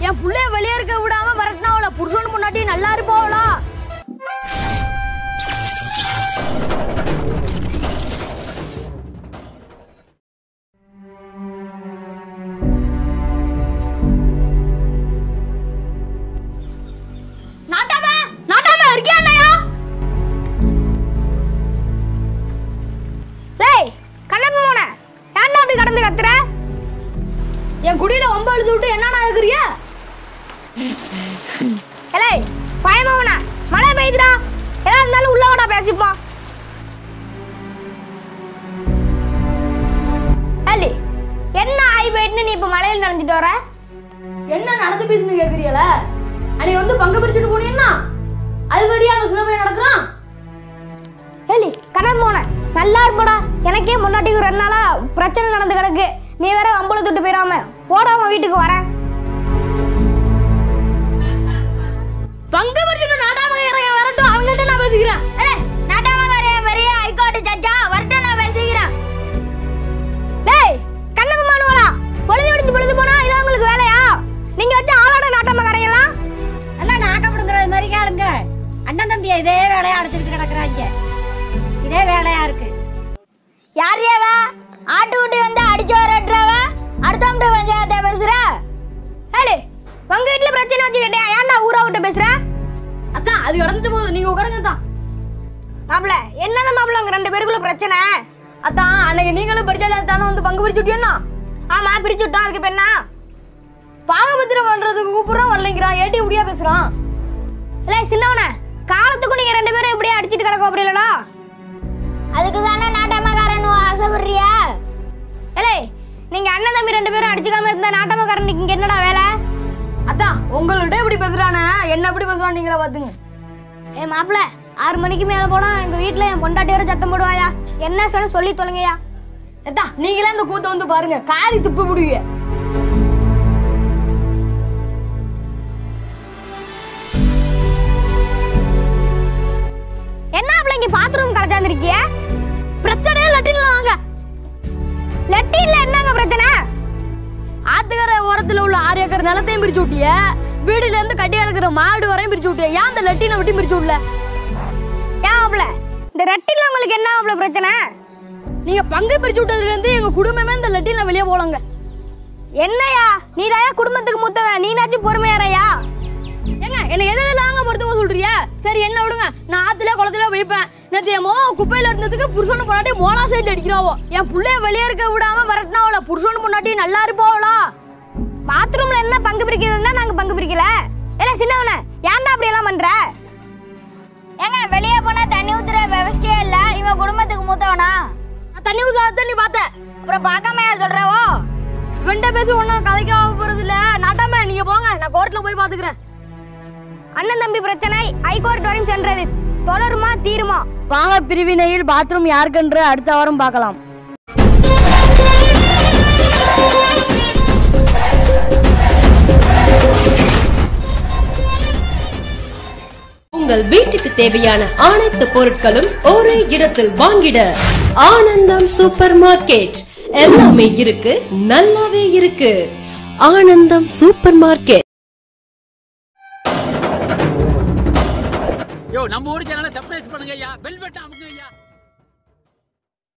என் புள்ளைய வெளியே இருக்க விடாம விரட்டினாவல புருஷன் முன்னாடி நல்லா இருப்பாவளா நாட்டாம நாட்டாம இருக்கியா அண்ணையா டேய் கண்ணப்ப மோன ஏன்டா அப்படி கடந்து கத்துற என் குடியில ஒம்ப அழுது விட்டு என்னடா ஆகுறிய ஏலே பயமாவனா மழை பெய்யுதுடா எதா இருந்தாலும் உள்ள வாடா பேசிப்போம் ஏலி என்ன ஆகி போயிட்டுன்னு நீ இப்ப மலையில நடந்துட்டு வர என்ன நடந்து போயிட்டுன்னு கேக்குறீல அன்னைக்கு வந்து பங்கு பிரிச்சுட்டு போனீங்கன்னா அதுபடி அங்க சில பேர் நடக்கிறான் ஏலி கடன் போன நல்லா இருப்படா எனக்கே முன்னாடி ஒரு ரெண்டு நாளா பிரச்சனை நடந்து கிடக்கு நீ வேற அம்பளை தொட்டு போயிடாம போடாம வீட்டுக்கு வரேன் பங்கு பிரிச்சுட்டு நாட்டாமக்காரங்க வரட்டும் அவங்ககிட்ட நான் பேசிக்கிறேன் நாட்டாமக்காரங்க பெரிய ஹைகோர்ட் ஜட்ஜா வரட்டும் நான் பேசிக்கிறேன் டேய் கண்ணப்ப மானுவலா பொழுது விடிஞ்சு பொழுது போனா இது உங்களுக்கு வேலையா நீங்க வச்சு ஆளாட நாட்டாமக்காரங்கலாம் எல்லாம் நாக்க பிடுங்குறது மாதிரி கேளுங்க அண்ணன் தம்பி இதே வேலையா அடைச்சிட்டு கிடக்குறாங்க இதே வேலையா இருக்கு யார் ஏவ ஆட்டு குட்டி வந்து அடிச்சு வரட்டுறவ அடுத்தவங்க பஞ்சாயத்தை பேசுற ஹலோ உங்க வீட்டுல பிரச்சனை வச்சுக்கிட்டே ஏன்டா ஊரா விட்டு பேசுற அதான் அது கடந்துட்டு போகுது நீங்க உட்காருங்க தான் மாப்பிள என்னென்ன மாப்பிள உங்க ரெண்டு பேருக்குள்ள பிரச்சனை அதான் அன்னைக்கு நீங்களும் படிச்சால தானே வந்து பங்கு பிரிச்சு விட்டியோன்னா ஆமா பிரிச்சு விட்டோம் அதுக்கு இப்ப என்ன பாகபத்திரம் பண்றதுக்கு கூப்பிடுறோம் வரலைங்கிறான் ஏட்டி இப்படியா பேசுறான் இல்லை சின்னவன காலத்துக்கும் நீங்க ரெண்டு பேரும் இப்படியே அடிச்சிட்டு கிடக்கும் அப்படி இல்லடா அதுக்கு தானே நாட்டமக்காரன் ஆசைப்படுறியா ஏலே நீங்க அண்ணன் தம்பி ரெண்டு பேரும் அடிச்சுக்காம இருந்தா நாட்டமக்காரன் இங்க என்னடா வேலை அதான் உங்கள்கிட்ட இப்படி பேசுறானே என்ன எப்படி பேசுவான் நீங்களா பாத்துங்க ஏ மாப்பிள ஆறு மணிக்கு மேல போனா எங்க வீட்ல என் பொண்டாட்டி வர சத்தம் போடுவாயா என்ன சொன்ன சொல்லி தொலைங்கயா எத்தா நீங்களே இந்த கூத்த வந்து பாருங்க காரி துப்பு விடுவீங்க என்ன அப்பல இங்க பாத்ரூம் கலச்சாந்துருக்கிய பிரச்சனையே லெட்டின்ல வாங்க லெட்டின்ல என்னங்க பிரச்சனை ஆத்துக்கரை ஓரத்துல உள்ள ஆறு ஏக்கர் நிலத்தையும் பிரிச்சு விட்டிய வீடுல இருந்து கட்டி இருக்கிற மாடு வரையும் பிரிச்சு விட்டிய ஏன் அந்த லெட்டினை விட்டு பிரிச்சு விடல ஏன் அப்பல இந்த லெட்டின்ல உங்களுக்கு என்ன அப்பல பிரச்சனை நீங்க பங்கு பிரிச்சு விட்டதுல இருந்து எங்க குடும்பமே இந்த லெட்டின்ல வெளியே போலங்க என்னையா நீ தான் குடும்பத்துக்கு மூத்தவன் நீனாச்சும் பொறுமையாரையா ஏங்க என்ன எது எதுலாங்க பொறுத்துக்க சொல்றிய சரி என்ன விடுங்க நான் ஆத்துல குளத்துல வைப்பேன் நேத்து என் மோவ குப்பையில இருந்ததுக்கு புருஷனு பொண்டாட்டி மோளா சைடு அடிக்கிறாவோ என் புள்ளைய வெளியே இருக்க விடாம விரட்டினாவல புருஷனு பொண்டாட்டி நல்லா இருப்பாவளா பாத்ரூம்ல என்ன பங்கு பிரிக்கிறதுனா நாங்க பங்கு பிரிக்கல ஏல சின்னவன ஏன்டா அப்படி எல்லாம் பண்ற ஏங்க வெளியே போனா தண்ணி ஊத்துற விவசாயம் இல்ல இவன் குடும்பத்துக்கு மூத்தவனா தண்ணி ஊத்தாத நீ பார்த்த அப்புறம் பார்க்காம சொல்றவோ இவன்ட்ட பேசி ஒன்றும் கதைக்க போறது இல்ல நாட்டாம நீங்க போங்க நான் கோர்ட்ல போய் பாத்துக்கிறேன் அண்ணன் தம்பி பிரச்சனை ஹைகோர்ட் வரையும் சென்றது தொடருமா தீருமா பாக பிரிவினையில் பாத்ரூம் யாருக்கென்று அடுத்த வாரம் பார்க்கலாம் உங்கள் வீட்டுக்கு தேவையான அனைத்து பொருட்களும் ஒரே இடத்தில் வாங்கிட ஆனந்தம் சூப்பர் மார்க்கெட் எல்லாமே இருக்கு நல்லாவே இருக்கு ஆனந்தம் சூப்பர் மார்க்கெட் யோ நம்ம ஊர் சேனலை சர்ப்ரைஸ் பண்ணுங்க ஐயா பெல் பட்டன் அமுக்குங்க ஐயா